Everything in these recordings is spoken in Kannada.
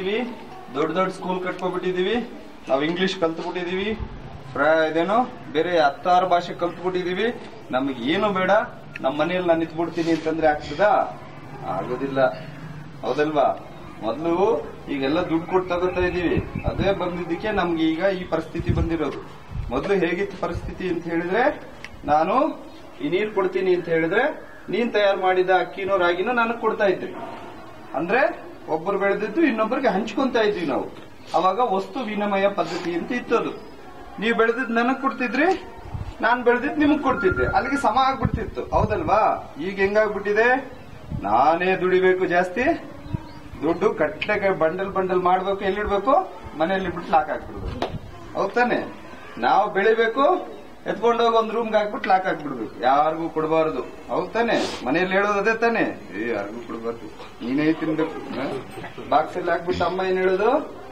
ಕಲ್ತ್ಬಿಟ್ಟಿದೀವಿ ದೊಡ್ಡ ದೊಡ್ಡ ಸ್ಕೂಲ್ ಕಟ್ಕೊಬಿಟ್ಟಿದೀವಿ ನಾವು ಇಂಗ್ಲಿಷ್ ಕಲ್ತ್ಬಿಟ್ಟಿದೀವಿ ಪ್ರ- ಇದೇನೋ ಬೇರೆ ಹತ್ತಾರು ಭಾಷೆ ಕಲ್ತ್ಬಿಟ್ಟಿದೀವಿ ನಮಗೆ ಏನು ಬೇಡ ನಮ್ಮ ಮನೆಯಲ್ಲಿ ನಾನು ನಿಂತ್ಬಿಡ್ತೀನಿ ಅಂತಂದ್ರೆ ಆಗ್ತದಾ ಆಗೋದಿಲ್ಲ ಹೌದಲ್ವಾ ಮೊದಲು ಈಗೆಲ್ಲ ದುಡ್ಡು ಕೊಟ್ಟು ತಗೋತಾ ಇದೀವಿ ಅದೇ ಬಂದಿದ್ದಕ್ಕೆ ನಮ್ಗೆ ಈಗ ಈ ಪರಿಸ್ಥಿತಿ ಬಂದಿರೋದು ಮೊದಲು ಹೇಗಿತ್ತು ಪರಿಸ್ಥಿತಿ ಅಂತ ಹೇಳಿದ್ರೆ ನಾನು ಈ ನೀರ್ ಕೊಡ್ತೀನಿ ಅಂತ ಹೇಳಿದ್ರೆ ನೀನ್ ತಯಾರು ಮಾಡಿದ ಅಕ್ಕಿನೋ ರಾಗಿನೋ ನನಗೆ ಕೊಡ್ತಾ ಇದ್ದೆ ಅಂದ್ರೆ ಒಬ್ಬರು ಬೆಳೆದಿದ್ದು ಇನ್ನೊಬ್ಬರಿಗೆ ಹಂಚ್ಕೊಂತಾ ಇದ್ವಿ ನಾವು ಅವಾಗ ವಸ್ತು ವಿನಿಮಯ ಪದ್ಧತಿ ಅಂತ ಇತ್ತದು ನೀವು ಬೆಳೆದಿದ್ದು ನನಗ್ ಕೊಡ್ತಿದ್ರಿ ನಾನ್ ಬೆಳೆದಿದ್ದು ನಿಮಗ್ ಕೊಡ್ತಿದ್ದೆ ಅಲ್ಲಿಗೆ ಸಮ ಆಗ್ಬಿಡ್ತಿತ್ತು ಹೌದಲ್ವಾ ಈಗ ಹೆಂಗಾಗ್ಬಿಟ್ಟಿದೆ ನಾನೇ ದುಡಿಬೇಕು ಜಾಸ್ತಿ ದುಡ್ಡು ಕಟ್ಲೆಗೆ ಬಂಡಲ್ ಬಂಡಲ್ ಮಾಡ್ಬೇಕು ಎಲ್ಲಿಡ್ಬೇಕು ಮನೆಯಲ್ಲಿ ಬಿಟ್ಟು ಲಾಕ್ ಹಾಕ್ಬಿಡ್ಬೇಕು ಹೌದ್ ತಾನೆ ನಾವು ಬೆಳಿಬೇಕು ಎತ್ಕೊಂಡೋಗಿ ಒಂದ್ ರೂಮ್ಗೆ ಹಾಕ್ಬಿಟ್ಟು ಲಾಕ್ ಹಾಕ್ಬಿಡ್ಬೇಕು ಯಾರಿಗೂ ಕೊಡಬಾರದು ಹೌದ್ ತಾನೆ ಮನೆಯಲ್ಲಿ ಹೇಳೋದು ಅದೇ ತಾನೆ ಏ ಯಾರಿಗೂ ಕೊಡಬಾರ್ದು ನೀನೇ ತಿನ್ಬೇಕು ಬಾಕ್ಸ್ ಅಲ್ಲಿ ಹಾಕ್ಬಿಟ್ಟು ಅಮ್ಮ ಏನ್ ಹೇಳೋದು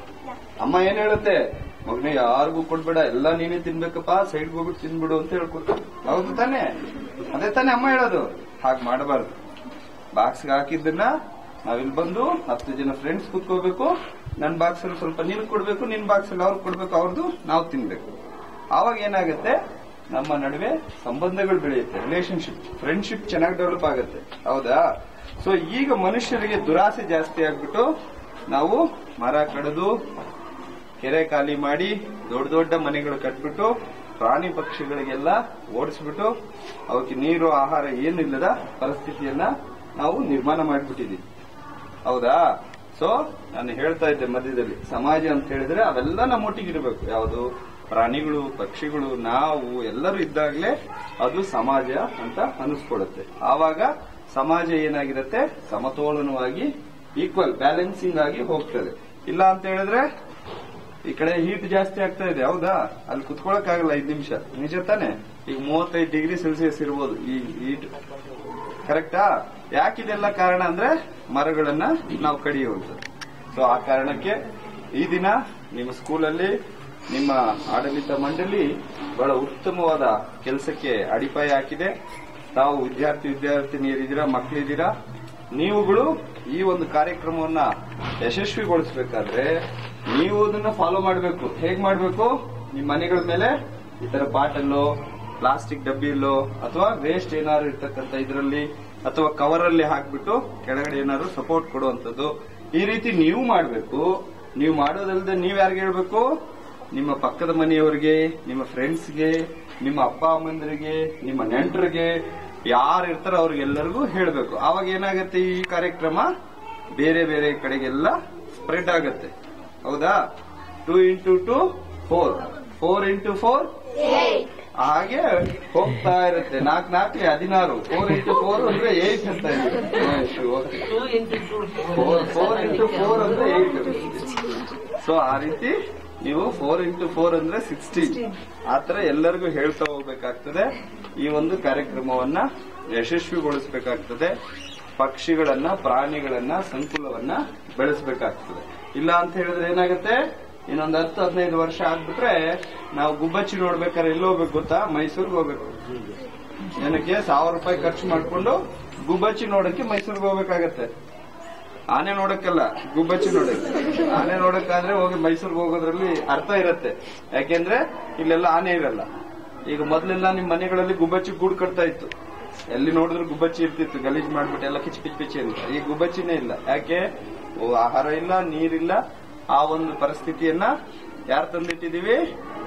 ಅಮ್ಮ ಏನ್ ಹೇಳುತ್ತೆ ಮಗನೇ ಯಾರಿಗೂ ಕೊಡ್ಬೇಡ ಎಲ್ಲ ನೀನೇ ತಿನ್ಬೇಕಪ್ಪ ಸೈಡ್ಗೆ ಹೋಗ್ಬಿಟ್ಟು ತಿನ್ಬಿಡು ಅಂತ ಹೇಳ್ಕೊಡ್ತಾರೆ ಹೌದು ತಾನೆ ಅದೇ ತಾನೆ ಅಮ್ಮ ಹೇಳೋದು ಹಾಗೆ ಮಾಡಬಾರ್ದು ಬಾಕ್ಸ್ಗೆ ಹಾಕಿದ್ದನ್ನ ನಾವಿಲ್ಲಿ ಬಂದು ಹತ್ತು ಜನ ಫ್ರೆಂಡ್ಸ್ ಕುತ್ಕೋಬೇಕು ನನ್ನ ಬಾಕ್ಸ್ ಅಲ್ಲಿ ಸ್ವಲ್ಪ ನೀನು ಕೊಡ್ಬೇಕು ನಿನ್ ಬಾಕ್ಸ್ ಅಲ್ಲಿ ಅವ್ರಿಗೆ ಕೊಡ್ಬೇಕು ಅವ್ರದ್ದು ನಾವು ತಿನ್ಬೇಕು ಆವಾಗ ಏನಾಗುತ್ತೆ ನಮ್ಮ ನಡುವೆ ಸಂಬಂಧಗಳು ಬೆಳೆಯುತ್ತೆ ರಿಲೇಶನ್ಶಿಪ್ ಫ್ರೆಂಡ್ಶಿಪ್ ಚೆನ್ನಾಗಿ ಡೆವಲಪ್ ಆಗುತ್ತೆ ಹೌದಾ ಸೊ ಈಗ ಮನುಷ್ಯರಿಗೆ ದುರಾಸೆ ಜಾಸ್ತಿ ಆಗ್ಬಿಟ್ಟು ನಾವು ಮರ ಕಡಿದು ಕೆರೆ ಖಾಲಿ ಮಾಡಿ ದೊಡ್ಡ ದೊಡ್ಡ ಮನೆಗಳು ಕಟ್ಬಿಟ್ಟು ಪ್ರಾಣಿ ಪಕ್ಷಿಗಳಿಗೆಲ್ಲ ಓಡಿಸ್ಬಿಟ್ಟು ಅವಕ್ಕೆ ನೀರು ಆಹಾರ ಏನಿಲ್ಲದ ಪರಿಸ್ಥಿತಿಯನ್ನ ನಾವು ನಿರ್ಮಾಣ ಮಾಡಿಬಿಟ್ಟಿದ್ದೀವಿ ಹೌದಾ ಸೊ ನಾನು ಹೇಳ್ತಾ ಇದ್ದೆ ಮಧ್ಯದಲ್ಲಿ ಸಮಾಜ ಅಂತ ಹೇಳಿದ್ರೆ ಅವೆಲ್ಲ ನಮ್ಮೊಟ್ಟಿಗೆ ಇರಬೇಕು ಯಾವುದು ಪ್ರಾಣಿಗಳು ಪಕ್ಷಿಗಳು ನಾವು ಎಲ್ಲರೂ ಇದ್ದಾಗಲೇ ಅದು ಸಮಾಜ ಅಂತ ಅನಿಸ್ಕೊಡುತ್ತೆ ಆವಾಗ ಸಮಾಜ ಏನಾಗಿರುತ್ತೆ ಸಮತೋಲನವಾಗಿ ಈಕ್ವಲ್ ಬ್ಯಾಲೆನ್ಸಿಂಗ್ ಆಗಿ ಹೋಗ್ತದೆ ಇಲ್ಲ ಅಂತ ಹೇಳಿದ್ರೆ ಈ ಕಡೆ ಹೀಟ್ ಜಾಸ್ತಿ ಆಗ್ತಾ ಇದೆ ಹೌದಾ ಅಲ್ಲಿ ಕುತ್ಕೊಳಕ್ ಆಗಲ್ಲ ಐದ್ ನಿಮಿಷ ನಿಜ ತಾನೆ ಈಗ ಮೂವತ್ತೈದು ಡಿಗ್ರಿ ಸೆಲ್ಸಿಯಸ್ ಇರ್ಬೋದು ಈ ಹೀಟ್ ಕರೆಕ್ಟಾ ಯಾಕಿದೆಲ್ಲ ಕಾರಣ ಅಂದ್ರೆ ಮರಗಳನ್ನ ನಾವು ಕಡಿಯುವಂಥದ್ದು ಸೊ ಆ ಕಾರಣಕ್ಕೆ ಈ ದಿನ ನಿಮ್ಮ ಸ್ಕೂಲಲ್ಲಿ ನಿಮ್ಮ ಆಡಳಿತ ಮಂಡಳಿ ಬಹಳ ಉತ್ತಮವಾದ ಕೆಲಸಕ್ಕೆ ಅಡಿಪಾಯ ಹಾಕಿದೆ ತಾವು ವಿದ್ಯಾರ್ಥಿ ವಿದ್ಯಾರ್ಥಿನಿಯರಿದ್ದೀರಾ ಮಕ್ಕಳಿದ್ದೀರಾ ನೀವುಗಳು ಈ ಒಂದು ಕಾರ್ಯಕ್ರಮವನ್ನ ಯಶಸ್ವಿಗೊಳಿಸಬೇಕಾದ್ರೆ ನೀವು ಅದನ್ನ ಫಾಲೋ ಮಾಡಬೇಕು ಹೇಗ್ ಮಾಡಬೇಕು ನಿಮ್ಮ ಮನೆಗಳ ಮೇಲೆ ಈ ತರ ಬಾಟಲ್ಲೋ ಪ್ಲಾಸ್ಟಿಕ್ ಡಬ್ಬಿಯಲ್ಲೋ ಅಥವಾ ವೇಸ್ಟ್ ಏನಾದ್ರು ಇರ್ತಕ್ಕಂಥ ಇದರಲ್ಲಿ ಅಥವಾ ಕವರ್ ಅಲ್ಲಿ ಹಾಕ್ಬಿಟ್ಟು ಕೆಳಗಡೆ ಏನಾದ್ರು ಸಪೋರ್ಟ್ ಕೊಡುವಂತದ್ದು ಈ ರೀತಿ ನೀವು ಮಾಡಬೇಕು ನೀವು ಮಾಡೋದಲ್ಲದೆ ನೀವ್ ಯಾರಿಗೆ ಹೇಳ್ಬೇಕು ನಿಮ್ಮ ಪಕ್ಕದ ಮನೆಯವರಿಗೆ ನಿಮ್ಮ ಫ್ರೆಂಡ್ಸ್ಗೆ ನಿಮ್ಮ ಅಪ್ಪ ಅಮ್ಮಂದರಿಗೆ ನಿಮ್ಮ ನೆಂಟರಿಗೆ ಯಾರು ಇರ್ತಾರೋ ಅವ್ರಿಗೆಲ್ಲರಿಗೂ ಹೇಳ್ಬೇಕು ಆವಾಗ ಏನಾಗತ್ತೆ ಈ ಕಾರ್ಯಕ್ರಮ ಬೇರೆ ಬೇರೆ ಕಡೆಗೆಲ್ಲ ಸ್ಪ್ರೆಡ್ ಆಗತ್ತೆ ಹೌದಾ two into two four four into four ಹಾಗೆ ಹೋಗ್ತಾ ಇರುತ್ತೆ ನಾಲ್ಕು ನಾಲ್ಕು ಹದಿನಾರು ಫೋರ್ ಇಂಟು ಫೋರ್ ಅಂದ್ರೆ ಏಟ್ ಅಂತ ಇದೆ okay four four into four ಅಂದ್ರೆ ಏಟ್ ಸೊ ಆ ರೀತಿ ನೀವು ಫೋರ್ ಇಂಟು ಫೋರ್ ಅಂದ್ರೆ ಸಿಕ್ಸ್ಟೀನ್ ಆತರ ಎಲ್ಲರಿಗೂ ಹೇಳ್ತಾ ಹೋಗ್ಬೇಕಾಗ್ತದೆ ಈ ಒಂದು ಕಾರ್ಯಕ್ರಮವನ್ನ ಯಶಸ್ವಿಗೊಳಿಸಬೇಕಾಗ್ತದೆ ಪಕ್ಷಿಗಳನ್ನ ಪ್ರಾಣಿಗಳನ್ನ ಸಂಕುಲವನ್ನ ಬೆಳೆಸಬೇಕಾಗ್ತದೆ ಇಲ್ಲ ಅಂತ ಹೇಳಿದ್ರೆ ಏನಾಗುತ್ತೆ ಇನ್ನೊಂದು ಹತ್ತು ಹದಿನೈದು ವರ್ಷ ಆಗ್ಬಿಟ್ರೆ ನಾವು ಗುಬ್ಬಚ್ಚಿ ನೋಡ್ಬೇಕಾದ್ರೆ ಎಲ್ಲಿ ಹೋಗ್ಬೇಕು ಗೊತ್ತಾ ಮೈಸೂರಿಗೆ ಹೋಗ್ಬೇಕು ಏನಕ್ಕೆ ಸಾವಿರ ರೂಪಾಯಿ ಖರ್ಚು ಮಾಡ್ಕೊಂಡು ಗುಬ್ಬಚ್ಚಿ ನೋಡಕ್ಕೆ ಮೈಸೂರಿಗೆ ಹೋಗ್ಬೇಕಾಗತ್ತೆ ಆನೆ ನೋಡಕ್ಕಲ್ಲ ಗುಬ್ಬಚ್ಚಿ ನೋಡಕ್ಕೆ ಆನೆ ನೋಡಕ್ಕಾದ್ರೆ ಹೋಗಿ ಮೈಸೂರಿಗೆ ಹೋಗೋದ್ರಲ್ಲಿ ಅರ್ಥ ಇರತ್ತೆ ಯಾಕೆಂದ್ರೆ ಇಲ್ಲೆಲ್ಲ ಆನೆ ಇರಲ್ಲ ಈಗ ಮೊದಲೆಲ್ಲ ನಿಮ್ ಮನೆಗಳಲ್ಲಿ ಗುಬ್ಬಚ್ಚಿ ಗೂಡು ಕಟ್ತಾ ಇತ್ತು ಎಲ್ಲಿ ನೋಡಿದ್ರು ಗುಬ್ಬಚ್ಚಿ ಇರ್ತಿತ್ತು ಗಲೀಜ್ ಮಾಡ್ಬಿಟ್ಟು ಎಲ್ಲ ಕಿಚ್ ಕಿಚ್ ಪಿಚಿ ಅಂತ ಈ ಗುಬ್ಬಚ್ಚಿನೇ ಇಲ್ಲ ಯಾಕೆ ಓ, ಆಹಾರ ಇಲ್ಲ ನೀರಿಲ್ಲ ಆ ಒಂದು ಪರಿಸ್ಥಿತಿಯನ್ನ ಯಾರು ತಂದಿಟ್ಟಿದೀವಿ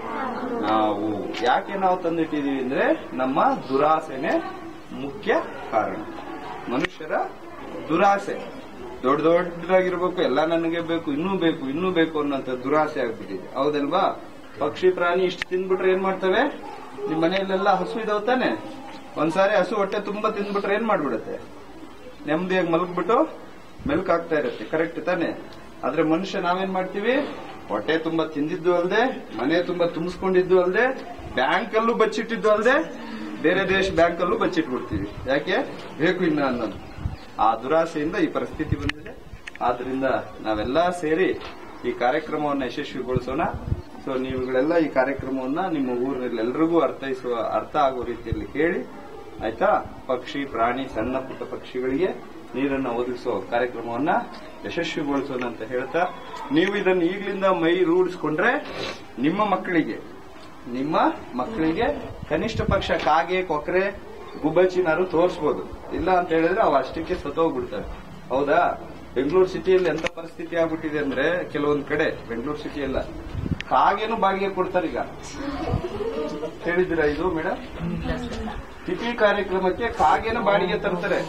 ನಾವು ಯಾಕೆ ನಾವು ತಂದಿಟ್ಟಿದೀವಿ ಅಂದ್ರೆ ನಮ್ಮ ದುರಾಸೆನೆ ಮುಖ್ಯ ಕಾರಣ ಮನುಷ್ಯರ ದುರಾಸೆ ದೊಡ್ಡ ದೊಡ್ಡದಾಗಿರ್ಬೇಕು ಎಲ್ಲ ನನಗೆ ಬೇಕು ಇನ್ನೂ ಬೇಕು ಇನ್ನೂ ಬೇಕು ಅನ್ನೋಂಥ ದುರಾಸೆ ಆಗ್ಬಿಟ್ಟಿದೆ ಹೌದಲ್ವಾ ಪಕ್ಷಿ ಪ್ರಾಣಿ ಇಷ್ಟು ತಿಂದ್ಬಿಟ್ರೆ ಏನ್ ಮಾಡ್ತವೆ ನಿಮ್ ಮನೆಯಲ್ಲೆಲ್ಲ ಹಸು ಇದಾವ್ ತಾನೆ ಒಂದ್ಸಾರಿ ಹಸು ಹೊಟ್ಟೆ ತುಂಬಾ ತಿಂದ್ಬಿಟ್ರೆ ಏನ್ ಮಾಡ್ಬಿಡುತ್ತೆ ನೆಮ್ಮದಿಯಾಗಿ ಮಲಗ್ಬಿಟ್ಟು ಮೆಲ್ಕ್ ಆಗ್ತಾ ಇರುತ್ತೆ ಕರೆಕ್ಟ್ ತಾನೆ ಆದ್ರೆ ಮನುಷ್ಯ ನಾವೇನ್ ಮಾಡ್ತೀವಿ ಹೊಟ್ಟೆ ತುಂಬಾ ತಿಂದಿದ್ದು ಅಲ್ದೆ ಮನೆ ತುಂಬಾ ತುಂಬಿಸ್ಕೊಂಡಿದ್ದು ಅಲ್ದೆ ಬ್ಯಾಂಕ್ ಅಲ್ಲೂ ಬಚ್ಚಿಟ್ಟಿದ್ದು ಅಲ್ದೆ ಬೇರೆ ದೇಶ ಬ್ಯಾಂಕ್ ಅಲ್ಲೂ ಬಚ್ಚಿಟ್ಬಿಡ್ತೀವಿ ಯಾಕೆ ಬೇಕು ಇನ್ನ ಅನ್ನೋದು ಆ ದುರಾಸೆಯಿಂದ ಈ ಪರಿಸ್ಥಿತಿ ಬಂದಿದೆ ಆದ್ರಿಂದ ನಾವೆಲ್ಲ ಸೇರಿ ಈ ಕಾರ್ಯಕ್ರಮವನ್ನು ಯಶಸ್ವಿಗೊಳಿಸೋಣ ಸೊ ನೀವುಗಳೆಲ್ಲ ಈ ಕಾರ್ಯಕ್ರಮವನ್ನ ನಿಮ್ಮ ಊರಿನಲ್ಲಿ ಎಲ್ರಿಗೂ ಅರ್ಥೈಸುವ ಅರ್ಥ ಆಗೋ ರೀತಿಯಲ್ಲಿ ಹೇಳಿ ಆಯ್ತಾ ಪಕ್ಷಿ ಪ್ರಾಣಿ ಸಣ್ಣ ಪುಟ್ಟ ಪಕ್ಷಿಗಳಿಗೆ ನೀರನ್ನ ಒದಗಿಸೋ ಕಾರ್ಯಕ್ರಮವನ್ನ ಯಶಸ್ವಿಗೊಳಿಸೋಣ ಅಂತ ಹೇಳ್ತಾ ನೀವು ಇದನ್ನು ಈಗಲಿಂದ ಮೈ ರೂಢಿಸ್ಕೊಂಡ್ರೆ ನಿಮ್ಮ ಮಕ್ಕಳಿಗೆ ನಿಮ್ಮ ಮಕ್ಕಳಿಗೆ ಕನಿಷ್ಠ ಪಕ್ಷ ಕಾಗೆ ಕೊಕ್ರೆ ಗುಬ್ಬಚ್ಚಿನಾರು ತೋರಿಸ್ಬೋದು ಇಲ್ಲ ಅಂತ ಹೇಳಿದ್ರೆ ಅವು ಅಷ್ಟಕ್ಕೆ ಸತ್ತೋಗ್ಬಿಡ್ತವೆ ಹೌದಾ ಬೆಂಗಳೂರು ಸಿಟಿಯಲ್ಲಿ ಎಂತ ಪರಿಸ್ಥಿತಿ ಆಗ್ಬಿಟ್ಟಿದೆ ಅಂದ್ರೆ ಕೆಲವೊಂದ್ ಕಡೆ ಬೆಂಗಳೂರು ಸಿಟಿ ಎಲ್ಲ ಕಾಗೇನು ಬಾಡಿಗೆ ಕೊಡ್ತಾರೆ ಈಗ ಹೇಳಿದ್ದೀರಾ ಇದು ಮೇಡಮ್ ತಿಥಿ ಕಾರ್ಯಕ್ರಮಕ್ಕೆ ಕಾಗೇನು ಬಾಡಿಗೆ ತರ್ತಾರೆ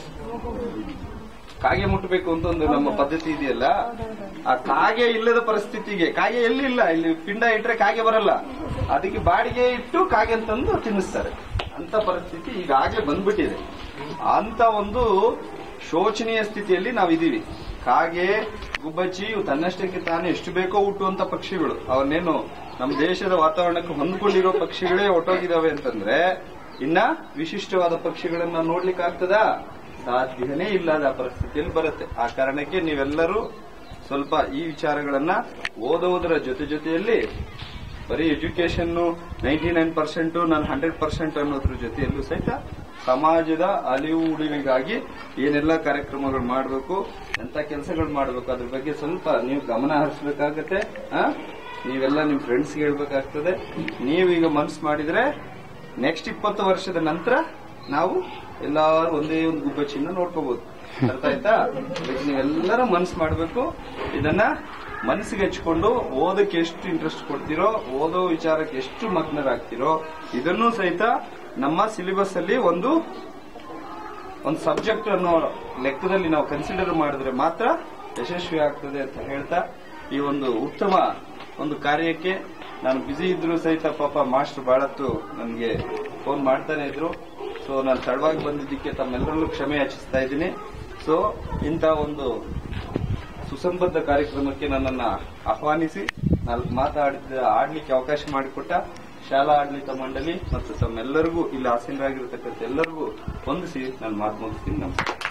ಕಾಗೆ ಮುಟ್ಟಬೇಕು ಅಂತ ಒಂದು ನಮ್ಮ ಪದ್ಧತಿ ಇದೆಯಲ್ಲ ಆ ಕಾಗೆ ಇಲ್ಲದ ಪರಿಸ್ಥಿತಿಗೆ ಕಾಗೆ ಎಲ್ಲಿ ಇಲ್ಲ ಇಲ್ಲಿ ಪಿಂಡ ಇಟ್ರೆ ಕಾಗೆ ಬರಲ್ಲ ಅದಕ್ಕೆ ಬಾಡಿಗೆ ಇಟ್ಟು ಕಾಗೆ ಅಂತಂದು ತಿನ್ನಿಸ್ತಾರೆ ಅಂತ ಪರಿಸ್ಥಿತಿ ಈಗಾಗಲೇ ಬಂದ್ಬಿಟ್ಟಿದೆ ಅಂತ ಒಂದು ಶೋಚನೀಯ ಸ್ಥಿತಿಯಲ್ಲಿ ನಾವಿದೀವಿ ಕಾಗೆ ಗುಬ್ಬಚ್ಚಿ ಇವು ತನ್ನಷ್ಟಕ್ಕೆ ತಾನೇ ಎಷ್ಟು ಬೇಕೋ ಹುಟ್ಟುವಂತ ಪಕ್ಷಿಗಳು ಅವನ್ನೇನು ನಮ್ಮ ದೇಶದ ವಾತಾವರಣಕ್ಕೆ ಹೊಂದ್ಕೊಂಡಿರೋ ಪಕ್ಷಿಗಳೇ ಹೊಟ್ಟೋಗಿದಾವೆ ಅಂತಂದ್ರೆ ಇನ್ನ ವಿಶಿಷ್ಟವಾದ ಪಕ್ಷಿಗಳನ್ನ ನೋಡ್ಲಿಕ್ಕೆ ಆಗ್ತದಾ ಸಾಧ್ಯನೇ ಇಲ್ಲದ ಪರಿಸ್ಥಿತಿಯಲ್ಲಿ ಬರುತ್ತೆ ಆ ಕಾರಣಕ್ಕೆ ನೀವೆಲ್ಲರೂ ಸ್ವಲ್ಪ ಈ ವಿಚಾರಗಳನ್ನ ಓದುವುದರ ಜೊತೆ ಜೊತೆಯಲ್ಲಿ ಬರೀ ಎಜುಕೇಶನ್ ನೈಂಟಿ ನೈನ್ ಪರ್ಸೆಂಟ್ ನಾನು ಹಂಡ್ರೆಡ್ ಪರ್ಸೆಂಟ್ ಅನ್ನೋದ್ರ ಜೊತೆಯಲ್ಲೂ ಸಹಿತ ಸಮಾಜದ ಅಲಿವು ಉಳಿವಿಗಾಗಿ ಏನೆಲ್ಲ ಕಾರ್ಯಕ್ರಮಗಳು ಮಾಡಬೇಕು ಎಂತ ಕೆಲಸಗಳು ಮಾಡಬೇಕು ಅದ್ರ ಬಗ್ಗೆ ಸ್ವಲ್ಪ ನೀವು ಗಮನ ಹರಿಸಬೇಕಾಗತ್ತೆ ಆ? ನೀವೆಲ್ಲ ನಿಮ್ ಫ್ರೆಂಡ್ಸ್ಗೆ ಹೇಳ್ಬೇಕಾಗ್ತದೆ ನೀವೀಗ ಮನ್ಸು ಮಾಡಿದ್ರೆ ನೆಕ್ಸ್ಟ್ ಇಪ್ಪತ್ತು ವರ್ಷದ ನಂತರ ನಾವು ಎಲ್ಲಾರು ಒಂದೇ ಒಂದು ಗುಬ್ಬಚ್ಚಿನ ನೋಡ್ಕೋಬಹುದು ಅರ್ಥ ಆಯ್ತಾ ಇದಕ್ಕೆ ನೀವೆಲ್ಲರೂ ಮನ್ಸು ಮಾಡಬೇಕು ಇದನ್ನ ಮನಸ್ಸಿಗೆ ಹಚ್ಕೊಂಡು ಓದಕ್ಕೆ ಎಷ್ಟು ಇಂಟ್ರೆಸ್ಟ್ ಕೊಡ್ತೀರೋ ಓದೋ ವಿಚಾರಕ್ಕೆ ಎಷ್ಟು ಮಗ್ನರಾಗ್ತಿರೋ ಇದನ್ನು ಸಹಿತ ನಮ್ಮ ಸಿಲೆಬಸ್ ಅಲ್ಲಿ ಒಂದು ಒಂದು ಸಬ್ಜೆಕ್ಟ್ ಅನ್ನೋ ಲೆಕ್ಕದಲ್ಲಿ ನಾವು ಕನ್ಸಿಡರ್ ಮಾಡಿದ್ರೆ ಮಾತ್ರ ಯಶಸ್ವಿ ಆಗ್ತದೆ ಅಂತ ಹೇಳ್ತಾ ಈ ಒಂದು ಉತ್ತಮ ಒಂದು ಕಾರ್ಯಕ್ಕೆ ನಾನು ಬ್ಯುಸಿ ಇದ್ರು ಸಹಿತ ಪಾಪ ಮಾಸ್ಟರ್ ಬಹಳತ್ತು ನನಗೆ ಫೋನ್ ಮಾಡ್ತಾನೆ ಇದ್ರು ಸೊ ನಾನು ತಡವಾಗಿ ಬಂದಿದ್ದಕ್ಕೆ ತಮ್ಮೆಲ್ಲರಲ್ಲೂ ಕ್ಷಮೆ ಯಾಚಿಸ್ತಾ ಇದ್ದೀನಿ ಸೊ ಇಂಥ ಒಂದು ಸುಸಂಬದ್ಧ ಕಾರ್ಯಕ್ರಮಕ್ಕೆ ನನ್ನನ್ನ ಆಹ್ವಾನಿಸಿ ನಾಲ್ಕು ಮಾತಾಡಿದ ಆಡ್ಲಿಕ್ಕೆ ಅವಕಾಶ ಮಾಡಿಕೊಟ್ಟ ಶಾಲಾ ಆಡಳಿತ ಮಂಡಳಿ ಮತ್ತು ತಮ್ಮೆಲ್ಲರಿಗೂ ಇಲ್ಲಿ ಆಸೀನರಾಗಿರತಕ್ಕಂಥ ಎಲ್ಲರಿಗೂ ಹೊಂದಿಸಿ ನಾನು ಮಾತು ಮುಗಿಸ್ತೀನಿ ನಮಸ್ಕಾರ